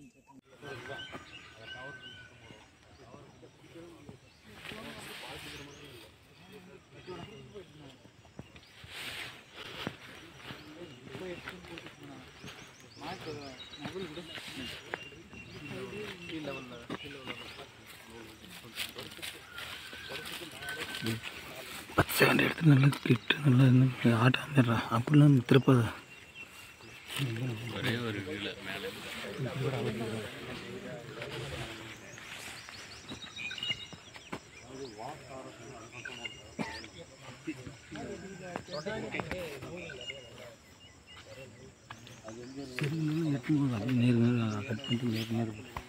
பச்சை வண்டி எடுத்து நல்லா கிட்டு நல்லா இருந்து ஆட்டம் வந்துடுறா அப்படிலாம் திருப்பாத ஒரே ஒரு கீழே மேலே சரி எட்டு அப்படியே நேர் நேர் கட் பண்ணிட்டு நேர் நேர்